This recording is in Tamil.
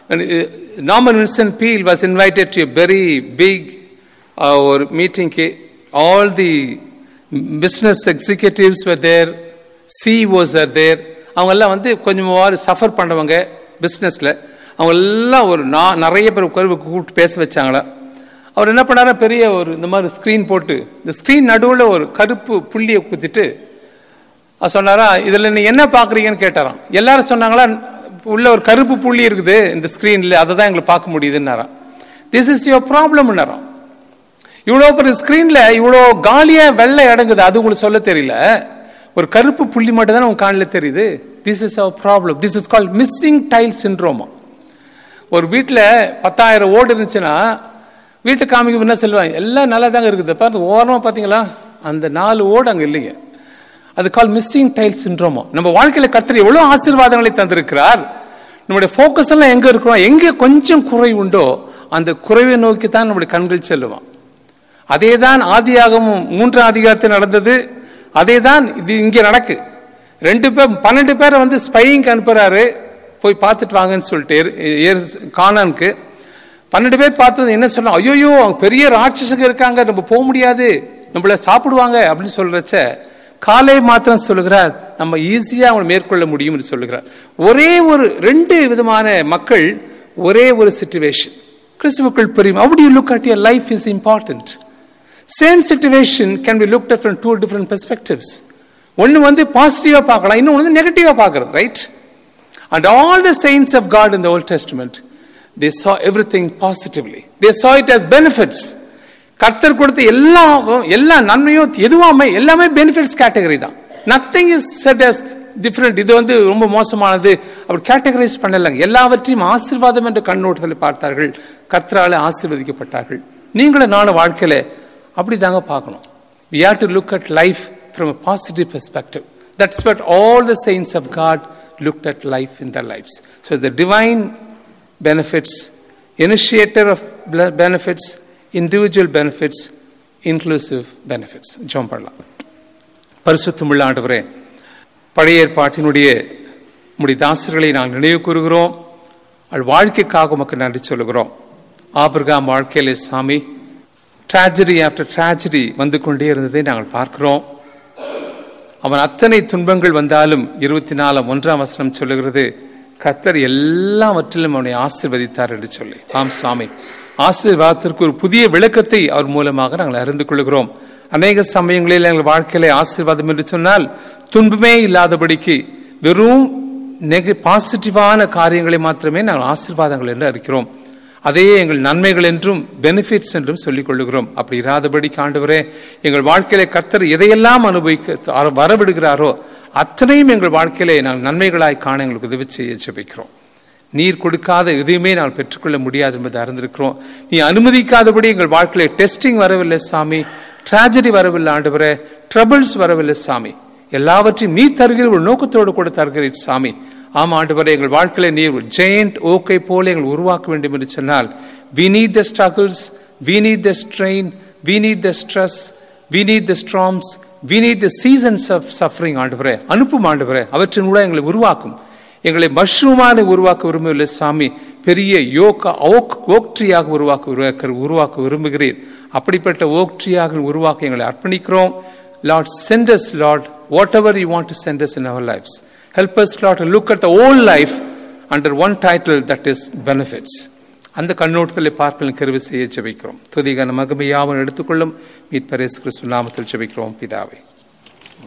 when, uh, Norman Vincent Peale was invited to a very big uh, or meeting. All the business executives were there, CEOs are there. அவங்க எல்லாம் வந்து கொஞ்சம் சஃபர் பண்ணவங்க பிஸ்னஸில் அவங்க எல்லாம் ஒரு நான் நிறைய பேர் உட்கார்ந்து கூப்பிட்டு பேச வச்சாங்களா அவர் என்ன பண்ணாரா பெரிய ஒரு இந்த மாதிரி ஸ்க்ரீன் போட்டு இந்த ஸ்க்ரீன் நடுவில் ஒரு கருப்பு புள்ளியை குத்திட்டு அவர் சொன்னாரா இதில் நீ என்ன பார்க்குறீங்கன்னு கேட்டாராம் எல்லாரும் சொன்னாங்களா உள்ள ஒரு கருப்பு புள்ளி இருக்குது இந்த ஸ்க்ரீனில் அதை தான் எங்களுக்கு பார்க்க முடியுதுன்னாராம் திஸ் இஸ் யுவர் ப்ராப்ளம்னாராம் இவ்வளோ பெரிய ஸ்க்ரீனில் இவ்வளோ காலியாக வெள்ளை அடங்குது அது உங்களுக்கு சொல்ல தெரியல ஒரு கருப்பு புள்ளி மட்டும் தான் உங்க காணில் தெரியுது this is our problem this is call missing tile சின்ட்ரோமா ஒரு வீட்டில் பத்தாயிரம் ஓடு இருந்துச்சுன்னா வீட்டு காமிக்க என்ன சொல்லுவாங்க எல்லாம் நல்லா தாங்க இருக்குது பார்த்து ஓரமாக பார்த்தீங்களா அந்த நாலு ஓடு அங்கே இல்லைங்க அது கால் மிஸ்ஸிங் டைல் சின்ட்ரோமா நம்ம வாழ்க்கையில் கர்த்தர் எவ்வளோ ஆசீர்வாதங்களை தந்திருக்கிறார் நம்முடைய ஃபோக்கஸ் எல்லாம் எங்கே இருக்கிறோம் எங்கே கொஞ்சம் குறை உண்டோ அந்த குறைவை நோக்கி தான் நம்முடைய கண்கள் செல்லுவான் அதே தான் ஆதியாகமும் மூன்றாம் அதிகாரத்தில் நடந்தது அதே தான் இது இங்கே நடக்கு ரெண்டு பேர் பன்னெண்டு பேரை வந்து ஸ்பையிங்க்கு அனுப்புறாரு போய் பார்த்துட்டு வாங்கன்னு சொல்லிட்டு ஏர்- ஏர்- கானானுக்கு பன்னெண்டு பேர் பார்த்தது என்ன சொல்லலாம் ஐயோயோ அவங்க பெரிய ராட்சசங்க இருக்காங்க நம்ம போக முடியாது நம்மள சாப்பிடுவாங்க அப்படின்னு சொல்றச்ச காலை மாத்திரம் சொல்லுகிறார் நம்ம ஈஸியா அவங்களை மேற்கொள்ள முடியும் என்று சொல்லுகிறார் ஒரே ஒரு ரெண்டு விதமான மக்கள் ஒரே ஒரு சிச்சுவேஷன் கிறிஸ்துவுக்குள் புரியும் how do you look at your life is important same situation can be looked at from two different perspectives ஒன்னு வந்து பாசிட்டிவா பார்க்கலாம் இன்னொன்று வந்து நெகட்டிவா பார்க்கறது right And all the saints of God in the Old Testament, they saw everything positively. They saw it as benefits. கர்த்தர் கொடுத்த எல்லா எல்லா நன்மையும் எதுவாமே எல்லாமே பெனிஃபிட்ஸ் கேட்டகரி தான் nothing is set as different இது வந்து ரொம்ப மோசமானது அப்படி கேட்டகரைஸ் பண்ணலைங்க எல்லாவற்றையும் ஆசீர்வாதம் என்ற கண்ணோட்டத்தில் பார்த்தார்கள் கர்த்தரால ஆசீர்வதிக்கப்பட்டார்கள் நீங்களும் நானும் வாழ்க்கையில அப்படி தாங்க பார்க்கணும் we have to look at life from a positive perspective that's what all the saints of god looked at life in their lives so the divine benefits initiator of ble- benefits individual benefits inclusive benefits ஜெபம் பண்ணலாம் பரிசுத்தமுள்ள ஆண்டவரே பழைய ஏற்பாட்டினுடைய உம்முடைய தாசர்களை நாங்கள் நினைவு கூறுகிறோம் அவள் வாழ்க்கைக்காக உமக்கு நன்றி சொல்லுகிறோம் ஆபிரகாம் வாழ்க்கையிலே சாமி tragedy ஆஃப்டர் tragedy வந்து கொண்டே இருந்ததை நாங்கள் பார்க்கிறோம் அவன் அத்தனை துன்பங்கள் வந்தாலும் இருபத்தி நாலாம் ஒன்றாம் வசனம் சொல்லுகிறது கர்த்தர் எல்லாவற்றிலும் அவனை ஆசீர்வதித்தார் என்று சொல்லி ஆம் சுவாமி ஆசீர்வாதத்திற்கு ஒரு புதிய விளக்கத்தை அவர் மூலமாக நாங்கள் அறிந்து கொள்கிறோம் அநேக சமயங்களில் எங்கள் வாழ்க்கையில ஆசீர்வாதம் என்று சொன்னால் துன்பமே இல்லாதபடிக்கு வெறும் நெக பாசிட்டிவான காரியங்களை மாத்திரமே நாங்கள் ஆசீர்வாதங்கள் என்று அறிக்கிறோம் அதையே எங்கள் நன்மைகள் என்றும் பெனிஃபிட்ஸ் என்றும் சொல்லிக் கொள்ளுகிறோம் அப்படி இராதபடி ஆண்டவரே எங்கள் வாழ்க்கையில கர்த்தர் எதையெல்லாம் அனுபவிக்க அ- வரவிடுகிறாரோ அத்தனையும் எங்கள் வாழ்க்கையிலே நாங்கள் நன்மைகளாய் காண எங்களுக்கு உதவி செய்ய ஜெபிக்கிறோம் நீர் கொடுக்காத எதையுமே நாங்கள் பெற்றுக்கொள்ள முடியாது என்பதை அறிந்திருக்கிறோம் நீ அனுமதிக்காதபடி எங்கள் வாழ்க்கையில டெஸ்டிங் வரவில்லை சாமி tragedy வரவில்லை ஆண்டவரே ட்ரபிள்ஸ் வரவில்லை சாமி எல்லாவற்றையும் நீ தருகிற ஒரு நோக்கத்தோடு கூட தருகிறீர் சாமி ஆமா ஆண்டவரே எங்கள் வாழ்க்கையில நீர் ஒரு ஜெயண்ட் ஓக்கை போல எங்கள் உருவாக்க வேண்டும் என்று சொன்னால் we need the struggles we need the strain we need the stress we need the storms we need the seasons of suffering ஆண்டவரே அனுப்பும் ஆண்டவரே அவற்றின் கூட எங்களை உருவாக்கும் எங்களை மஷ்ரூமான உருவாக்க விரும்பவில்லை சாமி பெரிய யோக ஓக் ஓக்ட்ரியாக உருவாக்க உருவாக்க உருவாக்க விரும்புகிறீர் அப்படிப்பட்ட ஓக்ட்ரியாக உருவாக்க எங்களை அர்ப்பணிக்கிறோம் lord send us lord whatever you want to send us in our lives help us lord to look at the whole life under one title that is benefits அந்த கண்ணோட்டத்தில் பார்க்கலும் கருவி செய்ய ஜெபிக்கிறோம் துதிகன மகிமையாவும் எடுத்துக்கொள்ளும் மீட்பரேஸ் கிறிஸ்து நாமத்தில் ஜெபிக்கிறோம் பிதாவே